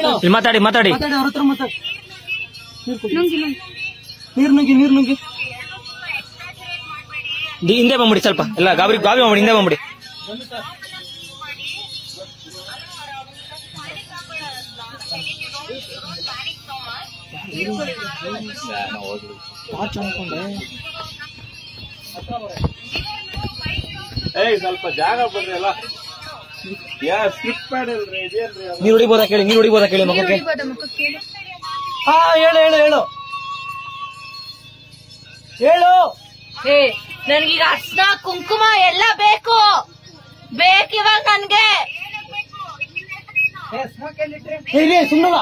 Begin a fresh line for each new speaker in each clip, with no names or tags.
ಹೇಳು
ಇಲ್ಲಿ ಮಾತಾಡಿ ಮಾತಾಡಿ
ಮಾತಾಡಿ ಅವ್ರ ಹತ್ರ ಮಾತಾಡಿ ನೀರ್ ಕುಡಿ. ನೀರ್ ನುಗ್ಗಿ ನೀರ್ ನುಗ್ಗಿ
ದಿ- ಹಿಂದೆ ಬಂದ್ಬಿಡಿ ಸ್ವಲ್ಪ ಎಲ್ಲ ಗಾಬರಿ ಗಾಬರಿ ಮಾಡ್ಬಿಡಿ ಹಿಂದೆ ಬಂದ್ಬಿಡಿ
ವಾಚ್ ಅನ್ಕೊಂಡೆ
ಏಯ್ ಸ್ವಲ್ಪ ಜಾಗ ಬರ್ರಿ ಅಲ್ಲ ಯಾ ಸ್ಕಿಪ್ ಮಾಡಿಲ್ರಿ ಇದೇನ್ರಿ ಅದು?
ನೀರ್ ಹೊಡಿಬೋದಾ ಕೇಳಿ ನೀರ್ ಹೊಡಿಬೋದಾ ಕೇಳಿ ಮಗಕ್ಕೆ
ಹಾ ಹೇಳು ಹೇಳು ಹೇಳು ಹೇಳು
ಏ ನನ್ಗೀಗ ಅರ್ಶನ ಕುಂಕುಮ ಎಲ್ಲ ಬೇಕು ಬೇಕಿವಾಗ ನನ್ಗೆ
ಹೇಳಿ ಸುಮ್ಮನಲ್ಲ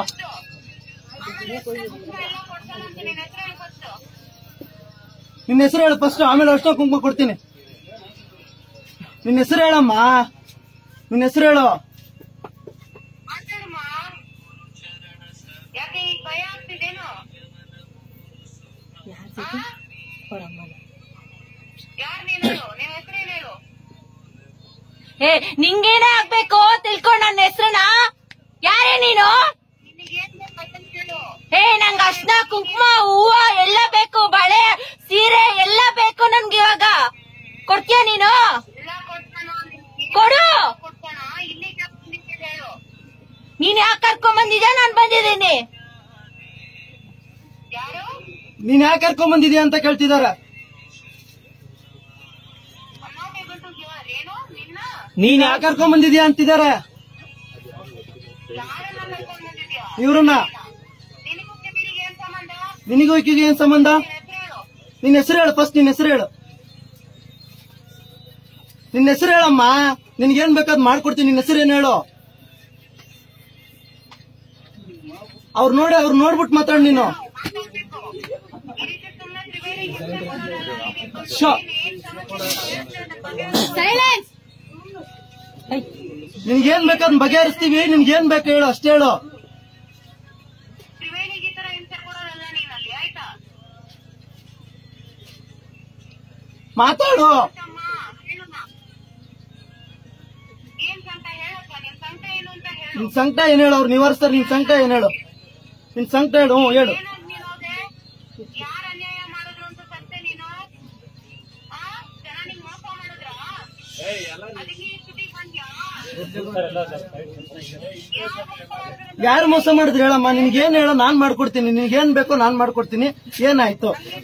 ನಿನ್ನ ಹೆಸರು ಹೇಳು ಫಸ್ಟ್ ಆಮೇಲೆ ಅಷ್ಟೋ ಕುಂಕುಮ ಕೊಡ್ತೀನಿ ನಿನ್ನ ಹೆಸರು ಹೇಳಮ್ಮ ನಿನ್ನ ಹೆಸರು ಹೇಳು
ಯಾಕೆ ಈಗ ಭಯ ಆಗ್ತಿದೇನು ಯಾರ್ ನೀನು ನಿನ್ ಹೆಸರೇನು ಹೇಳು
ಏ ನಿಂಗೇನೇ ಆಗ್ಬೇಕು ತಿಳ್ಕೊಂಡ್ ನನ್ನ ಹೆಸ್ರನ್ನ ಯಾರೇ ನೀನು
ನಿನಗೇನ್ ಬೇಕಂತ ಕೇಳು
ಏ ನಂಗ್ ಅರ್ಶನ ಕುಂಕುಮ ಹೂವ ಎಲ್ಲ ಬೇಕು ಬಳೆ ಸೀರೆ ಎಲ್ಲ ಬೇಕು ನನ್ಗೆ ಇವಾಗ ಕೊಡ್ತೀಯ ನೀನು
ಎಲ್ಲ ಕೊಡ್ತಾನ
ಕೊಡು
ಕೊಡ್ತಾನ ಇಲ್ಲಿ ಬಂದಿದ್ದೆ ಹೇಳು
ನೀನ್ ಯಾಕೆ ಕರ್ಕೊಂಡ್ ಬಂದಿದ್ಯಾ ನಾನ್ ಬಂದಿದ್ದೀನಿ
ಯಾರು
ನೀನ್ ಯಾಕೆ ಕರ್ಕೊಂಡ್ ಬಂದಿದ್ಯಾ ಅಂತ ಕೇಳ್ತಿದಾರ
ಅಮ್ಮ ಬಿಟ್ಟು ಏನು ನಿನ್ನ
ನೀನ್ ಯಾಕೆ ಕರ್ಕೊಂಡ್ ಬಂದಿದ್ಯಾ ಅಂತಿದಾರೆ
ಯಾರನ್ನ ಕರ್ಕೊಂಡ್ ಬಂದಿದ್ಯಾ
ಇವ್ರನ್ನ
ನಿನಗೂ ಕಿವಿಗೆ ಏನ್ ಸಂಬಂಧ
ನಿನಗೂ ಈಕಿಗೆ ಏನ್ ಸಂಬಂಧ
ನಿನ್ ಹೆಸರು ಹೇಳು
ನಿನ್ನ ಹೆಸರು ಹೇಳು ಫಸ್ಟ್ ನಿನ್ನ ಹೆಸರು ಹೇಳು ನಿನ್ನ ಹೆಸರು ಹೇಳಮ್ಮ ನಿನ್ಗೇನ್ ಬೇಕಾದ್ ಮಾಡ್ಕೊಡ್ತೀನಿ ನಿನ್ನ ಹೆಸರು ಏನ್ ಹೇಳು ಅವ್ರು ನೋಡಿ ಅವ್ರು ನೋಡ್ಬಿಟ್ಟು ಮಾತಾಡ್ ನೀನು
ಮಾತಾಡ್ಬೇಕು ಈ ರೀತಿ ಸುಮ್ಮನೆ ತ್ರಿವೇಣಿಗೆ
ಶೋ
ಸೈಲೆನ್ಸ್
ನಿನ್ಗೇನ್ ಬೇಕಾದ್ ಬಗೆಹರಿಸ್ತೀವಿ ನಿನ್ಗೇನ್ ಬೇಕು ಹೇಳು ಅಷ್ಟೇ ಹೇಳು
ತ್ರಿವೇಣಿಗೆ ಈ ತರ ಹಿಂಸೆ ಕೊಡೋದಲ್ಲ ನೀನಲ್ಲಿ ಆಯ್ತಾ
ಮಾತಾಡು
ಅಮ್ಮ ಹೇಳಮ್ಮ ಏನ್ ಸಂತ ಹೇಳಪ್ಪ ನಿನ್ ಸಂತ ಏನು ಅಂತ ಹೇಳು
ನಿನ್ ಸಂಕಟ ಏನ್ ಹೇಳು ಅವ್ರು ನಿವಾರಿಸ್ತಾರೆ ನಿನ್ ಸಂಕಟ ಏನ್ ಹೇಳು ನಿನ್ ಸಂಕಟ ಹೇಳು ಹ್ಞೂ ಹೇಳು
ಏನಾಗ್ ನೀನ್ ಹೋದೆ ಯಾರ್ ಅನ್ಯಾಯ ಮಾಡಿದ್ರು ಅಂತ ಸತ್ತೆ ನೀನು ಆ ಜನ ನಿಂಗ್ ಮೋಸ ಮಾಡಿದ್ರ ಅದಕ್ಕೆ ಈ ಸುದ್ದಿಗ್ ಬಂದ್ಯಾ
ಯಾರು ಮೋಸ ಮಾಡಿದ್ರು ಹೇಳಮ್ಮ ನಿನ್ಗೇನ್ ಹೇಳೋ ನಾನ್ ಮಾಡ್ಕೊಡ್ತೀನಿ ನಿನ್ಗೇನ್ ಬೇಕೋ ನಾನ್ ಮಾಡ್ಕೊಡ್ತೀನಿ ಏನಾಯ್ತು